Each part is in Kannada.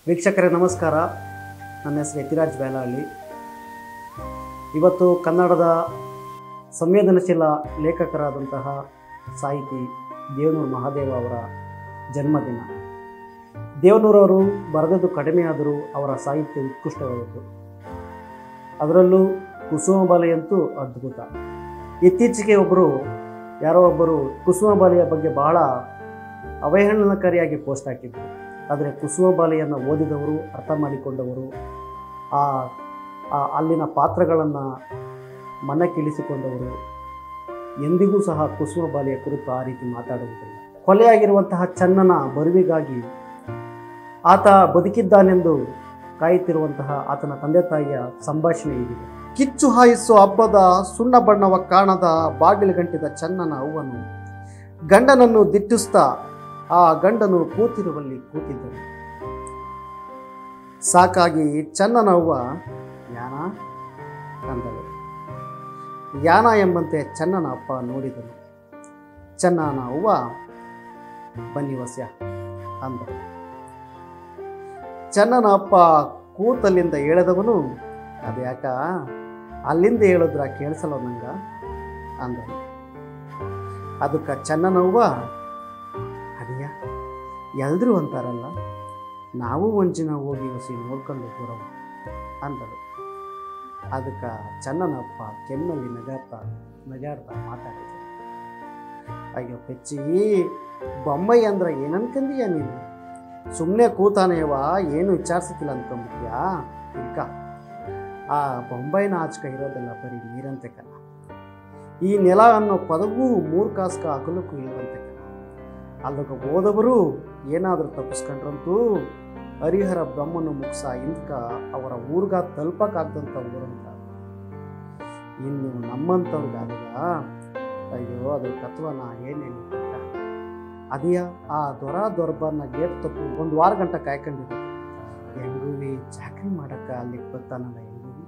ವೀಕ್ಷಕರೇ ನಮಸ್ಕಾರ ನನ್ನ ಹೆಸರು ಯತಿರಾಜ್ ಬೇಲಹಳ್ಳಿ ಇವತ್ತು ಕನ್ನಡದ ಸಂವೇದನಶೀಲ ಲೇಖಕರಾದಂತಹ ಸಾಹಿತಿ ದೇವನೂರು ಮಹಾದೇವ ಅವರ ಜನ್ಮದಿನ ದೇವನೂರವರು ಬರೆದದ್ದು ಕಡಿಮೆಯಾದರೂ ಅವರ ಸಾಹಿತ್ಯ ಉತ್ಕೃಷ್ಟವಾದದ್ದು ಅದರಲ್ಲೂ ಕುಸುಮಬಾಲೆಯಂತೂ ಅದ್ಭುತ ಇತ್ತೀಚೆಗೆ ಒಬ್ಬರು ಯಾರೋ ಒಬ್ಬರು ಕುಸುಮಬಾಲೆಯ ಬಗ್ಗೆ ಬಹಳ ಅವಹೇಳನಕಾರಿಯಾಗಿ ಪೋಸ್ಟ್ ಹಾಕಿದ್ರು ಆದರೆ ಕುಸುಮಬಾಲೆಯನ್ನು ಓದಿದವರು ಅರ್ಥ ಮಾಡಿಕೊಂಡವರು ಆ ಆ ಅಲ್ಲಿನ ಪಾತ್ರಗಳನ್ನು ಮನಕ್ಕಿಳಿಸಿಕೊಂಡವರು ಎಂದಿಗೂ ಸಹ ಕುಸುಮಬಾಲೆಯ ಕುರಿತು ಆ ರೀತಿ ಮಾತಾಡುವುದಿಲ್ಲ ಕೊಲೆಯಾಗಿರುವಂತಹ ಚನ್ನನ ಬರುವಿಗಾಗಿ ಆತ ಬದುಕಿದ್ದಾನೆಂದು ಕಾಯುತ್ತಿರುವಂತಹ ಆತನ ತಂದೆ ತಾಯಿಯ ಸಂಭಾಷಣೆ ಇದೆ ಕಿಚ್ಚು ಹಾಯಿಸೋ ಹಬ್ಬದ ಸುಣ್ಣ ಬಣ್ಣವ ಕಾಣದ ಬಾಗಿಲುಗಂಟಿದ ಚನ್ನನ ಅವ್ವನು ಗಂಡನನ್ನು ದಿಟ್ಟಿಸ್ತಾ ಆ ಗಂಡನು ಕೂತಿರುವಲ್ಲಿ ಕೂತಿದ್ದನು ಸಾಕಾಗಿ ಚನ್ನನ ಅವ್ವ ಯಾನ ಅಂದಳು ಯಾನ ಎಂಬಂತೆ ಚನ್ನನ ಅಪ್ಪ ನೋಡಿದನು ಚನ್ನನ ಅವ್ವ ಬನ್ನಿ ವಸ್ಯ ಅಂದಳು ಚನ್ನನ ಅಪ್ಪ ಕೂತಲ್ಲಿಂದ ಎಳೆದವನು ಅದ್ಯಾಕ ಅಲ್ಲಿಂದ ಹೇಳಿದ್ರ ಕೇಳಿಸಲ್ಲ ನಂಗ ಅಂದನು ಅದಕ್ಕೆ ಚನ್ನನವ್ವ ಅದಿಯ ಎಲ್ರೂ ಅಂತಾರಲ್ಲ ನಾವು ಒಂಜಿನ ಹೋಗಿ ಹೊಸಿ ನೋಡ್ಕೊಂಡು ಬರೋವು ಅಂದಳು ಅದಕ್ಕೆ ಚನ್ನನಪ್ಪ ಕೆಮ್ಮಲ್ಲಿ ನಗಾಡ್ತಾ ನಗಾಡ್ತಾ ಮಾತಾಡಿದ ಅಯ್ಯೋ ಪೆಚ್ಚಿ ಬೊಂಬೈ ಅಂದ್ರೆ ಏನನ್ಕಂದೀಯ ನೀನು ಸುಮ್ಮನೆ ಕೂತಾನೇವ ಏನು ವಿಚಾರಿಸ್ತಿಲ್ಲ ಅನ್ಕೊಂಬಿಟ್ಯಾ ಇಲ್ಕ ಆ ಬೊಂಬೈನ ಆಚಕ ಇರೋದೆಲ್ಲ ಬರೀ ನೀರಂತೆ ಕಣ ಈ ನೆಲ ಅನ್ನೋ ಪದವೂ ಮೂರು ಕಾಸ್ಕ ಅಗಲಕ್ಕೂ ಇಲ್ಲವಂತೆ ಕಣ ಅಲ್ಲಿಗೆ ಹೋದವರು ಏನಾದರೂ ತಪ್ಪಿಸ್ಕೊಂಡ್ರಂತೂ ಹರಿಹರ ಬ್ರಹ್ಮನ ಮುಗಿಸ ಇಂದ್ಕ ಅವರ ಊರ್ಗ ತಲುಪಕ್ಕಾಗ್ದಂಥ ಊರಂತ ಇನ್ನು ನಮ್ಮಂಥವ್ರಿಗಾದಾಗ ಅಯ್ಯೋ ಅದ್ರ ತತ್ವನ ಏನೇನು ಅದಿಯ ಆ ದೊರ ದೊರ್ಬನ್ನ ಗೇಟ್ ತಪ್ಪು ಒಂದು ವಾರ ಗಂಟ ಕಾಯ್ಕೊಂಡಿದ್ದೆ ಹೆಂಗುವಿ ಚಾಕ್ರಿ ಮಾಡಕ್ಕ ಅಲ್ಲಿಗೆ ಬರ್ತಾನಲ್ಲ ಹೆಂಗುವಿ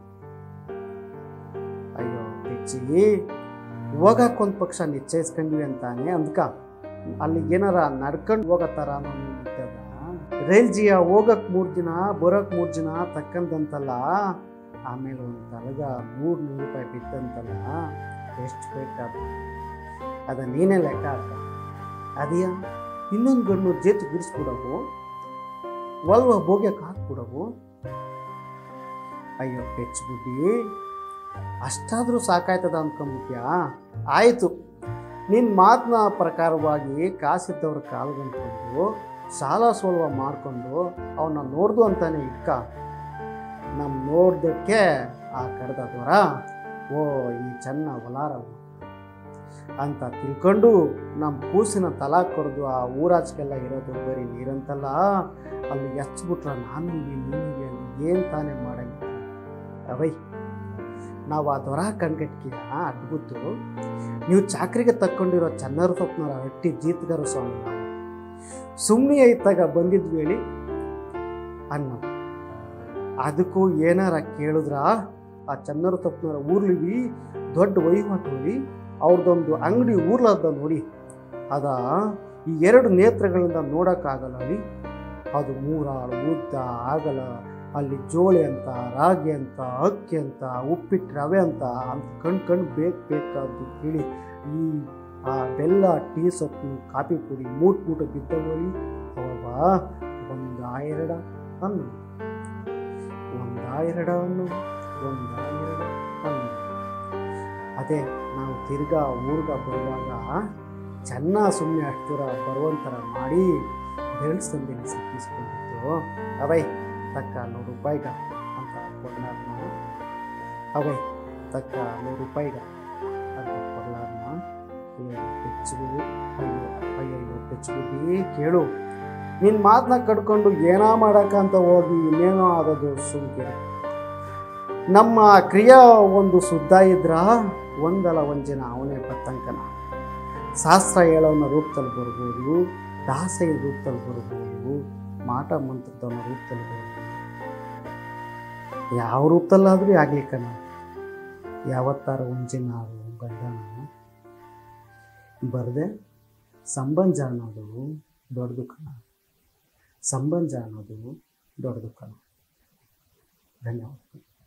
ಅಯ್ಯೋ ಹೆಚ್ಚಿಗೆ ಹೋಗಕ್ಕೆ ಒಂದು ಪಕ್ಷ ನಿಶ್ಚಯಿಸ್ಕೊಂಡ್ವಿ ಅಂತಾನೆ ಅಂದ್ಕ ಅಲ್ಲಿಗೆ ಏನಾರ ನಡ್ಕೊಂಡು ಹೋಗೋ ಥರ ಇದ್ದದ ರೈಲ್ ಜಿಯ ಹೋಗಕ್ ಮೂರು ದಿನ ಬರೋಕ್ ಮೂರು ದಿನ ತಕ್ಕಂದಂತಲ್ಲ ಆಮೇಲೆ ಒಂದು ತಲಗ ಮೂರು ನೂರು ರೂಪಾಯಿ ಬಿದ್ದಂತಲ್ಲ ಎಷ್ಟು ಬೇಕಾದ ಅದ ನೀನೇ ಲೆಕ್ಕ ಹಾಕ ಅದಿಯ ಇನ್ನೊಂದು ಗಣ್ಣು ಜೇತು ಬಿಡಿಸ್ಬಿಡವು ಒಲ್ವ ಬೋಗ್ಯಕ್ಕೆ ಹಾಕ್ಬಿಡವು ಅಯ್ಯೋ ಪೆಚ್ಬಿಟ್ಟು ಅಷ್ಟಾದರೂ ಸಾಕಾಯ್ತದ ಅಂದ್ಕೊಂಬಿಟ್ಯಾ ಆಯಿತು ನಿನ್ನ ಮಾತಿನ ಪ್ರಕಾರವಾಗಿ ಕಾಸಿದ್ದವ್ರ ಕಾಲ್ಗಂದ್ಕೊಂಡು ಸಾಲ ಸೋಲ್ವ ಮಾಡಿಕೊಂಡು ಅವನ್ನ ನೋಡ್ದು ಅಂತಾನೆ ಇಕ್ಕ ನಮ್ಮ ನೋಡ್ದಕ್ಕೆ ಆ ಕಡ್ದ ದೊರ ಓ ಈ ಚೆನ್ನ ಒಲಾರವ ಅಂತ ತಿಳ್ಕೊಂಡು ನಮ್ಮ ಕೂಸಿನ ತಲಾ ಕೊಡ್ದು ಆ ಊರಾಚೆಗೆಲ್ಲ ಇರೋದು ಬರೀ ನೀರಂತಲ್ಲ ಅಲ್ಲಿ ಎಚ್ಬಿಟ್ರೆ ನಾನು ನೀನಿಗೆ ಏನು ತಾನೇ ಮಾಡಂಗಿಲ್ಲ ಅವೈ ನಾವು ಆ ದೊರ ಕಣ್ಗಟ್ಕಿಯ ಅಡ್ಬಿಟ್ಟು ನೀವು ಚಾಕ್ರಿಗೆ ತಕ್ಕೊಂಡಿರೋ ಚನ್ನರ ಸ್ವಪ್ನರ ಹಟ್ಟಿ ಜೀತಗಾರ ಸ್ವಾಮಿ ನಾವು ಸುಮ್ಮನೆ ಇದ್ದಾಗ ಬಂದಿದ್ವಿ ಹೇಳಿ ಅನ್ನೋ ಅದಕ್ಕೂ ಏನಾರ ಕೇಳಿದ್ರ ಆ ಚನ್ನರ ತಪ್ಪನರ ಊರ್ಲಿವಿ ದೊಡ್ಡ ವಹಿವಾಟು ನೋಡಿ ಅವ್ರದ್ದೊಂದು ಅಂಗಡಿ ಊರ್ಲದ ನೋಡಿ ಅದ ಈ ಎರಡು ನೇತ್ರಗಳಿಂದ ನೋಡೋಕ್ಕಾಗಲ್ಲ ಅಲ್ಲಿ ಅದು ಮೂರಾಳು ಉದ್ದ ಆಗಲ ಅಲ್ಲಿ ಜೋಳಿ ಅಂತ ರಾಗಿ ಅಂತ ಅಕ್ಕಿ ಅಂತ ಉಪ್ಪಿಟ್ಟು ರವೆ ಅಂತ ಅಂತ ಕಣ್ ಕಣ್ ಬೇಕು ಬೇಕಾದ್ದು ಹೇಳಿ ಈ ಆ ಬೆಲ್ಲ ಟೀ ಸೊಪ್ಪು ಕಾಫಿ ಪುಡಿ ಮೂಟ್ ಮೂಟ ಬಿದ್ದವಳಿ ಅವ ಒಂದ ಎರಡ ಅನ್ನು ಒಂದ ಎರಡ ಅನ್ನು ಒಂದ ಎರಡ ಅನ್ನು ಅದೇ ನಾವು ತಿರ್ಗಾ ಊರ್ಗ ಬರುವಾಗ ಚೆನ್ನ ಸುಮ್ಮನೆ ಅಷ್ಟು ದೂರ ಬರುವಂಥರ ಮಾಡಿ ಬೆಳೆಸ್ತಂದಿನ ಸಿಕ್ಕಿಸ್ಕೊಂಡಿದ್ದು ಅವೈ ತಕ್ಕ ನೂರು ರೂಪಾಯಿಗ ಅಂತ ಕೊಡ್ಲಾರ್ನ ಅವೈ ತಕ್ಕ ನೂರು ಹೋಗಿ ಅಂತ ಕೊಡ್ಲಾರ್ನ ಹೆಚ್ಚಿಗೆ ಅಯ್ಯೋ ಅಯ್ಯಯ್ಯೋ ಹೆಚ್ಚಿಗೆ ಕೇಳು ನಿನ್ನ ಮಾತನ್ನ ಕಟ್ಕೊಂಡು ಏನೋ ಮಾಡಕ್ಕಂತ ಹೋಗಿ ಇನ್ನೇನೋ ಆಗೋದು ಸುಮ್ಕಿರು ನಮ್ಮ ಕ್ರಿಯಾ ಒಂದು ಸುದ್ದ ಇದ್ರ ಒಂದಲ್ಲ ಒಂದಿನ ಅವನೇ ಬತ್ತಂಕನ ಶಾಸ್ತ್ರ ಹೇಳೋನ ರೂಪದಲ್ಲಿ ಬರ್ಬೋದು ದಾಸೆಯ ರೂಪದಲ್ಲಿ ಬರ್ಬೋದು ಮಾಟ ಮಂತ್ರದವನ ರೂಪದಲ್ಲಿ ಬರ್ಬೋದು ಯಾವ ರೂಪದಲ್ಲಾದರೂ ಆಗ್ಲಿಕ್ಕನ ಯಾವತ್ತಾರ ಒಂಜಿನ ಗಂಡನ ಬರದೆ ಸಂಬಂಧ ಅನ್ನೋದು ದೊಡ್ಡದು ಕಣ ಸಂಬಂಧ ಅನ್ನೋದು ದೊಡ್ಡ ದುಃಖ ಧನ್ಯವಾದಗಳು